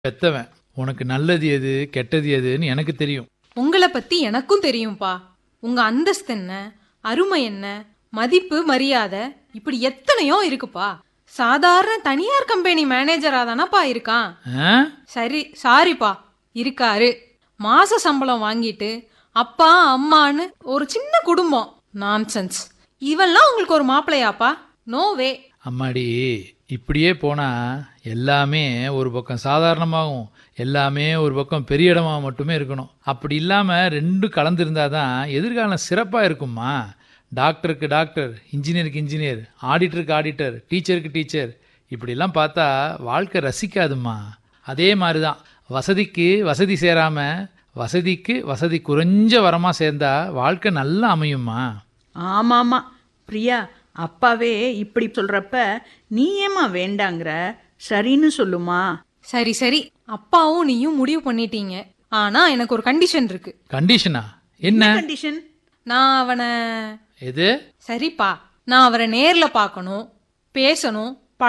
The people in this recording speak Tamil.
பெத்தவன் உனக்கு நல்லது எது கெட்டது எதுன்னு எனக்கு தெரியும் உங்களை பத்தி எனக்கும் தெரியும்பா உங்க அந்தஸ்து என்ன அருமை என்ன மதிப்பு மரியாதை இப்படி எத்தனையோ இருக்குப்பா சாதாரண தனியார் கம்பெனி மேனேஜரா தானப்பா இருக்கான் ஆ? சரி சாரிப்பா இருக்காரு மாச சம்பளம் வாங்கிட்டு அப்பா அம்மான்னு ஒரு சின்ன குடும்பம் நான்சென்ஸ் இவெல்லாம் உங்களுக்கு ஒரு மாப்பிள்ளையாப்பா நோ வே அம்மாடி இப்படியே போனா எல்லாமே ஒரு பக்கம் சாதாரணமாகவும் எல்லாமே ஒரு பக்கம் பெரிய இடமா மட்டுமே இருக்கணும் அப்படி இல்லாம ரெண்டு கலந்துருந்தாதான் எதிர்காலம் சிறப்பா இருக்கும்மா டாக்டருக்கு டாக்டர் இன்ஜினியருக்கு இன்ஜினியர் ஆடிட்டருக்கு ஆடிட்டர் டீச்சருக்கு டீச்சர் இப்படிலாம் பார்த்தா வாழ்க்கை ரசிக்காதும்மா அதே மாதிரி தான் வசதிக்கு வசதி சேராம வசதிக்கு வசதி குறைஞ்ச வரமா சேர்ந்தா வாழ்க்கை நல்லா அமையும்மா ஆமாமா பிரியா அப்பாவே இப்படி சொல்றப்ப நீ ஏமா வேண்டாங்கிற சரின்னு சொல்லுமா சரி சரி அப்பாவும் நீயும் முடிவு பண்ணிட்டீங்க ஆனா எனக்கு ஒரு கண்டிஷன் இருக்கு கண்டிஷனா என்ன கண்டிஷன் நான் அவனை எது சரிப்பா நான் அவரை நேர்ல பார்க்கணும் பேசணும்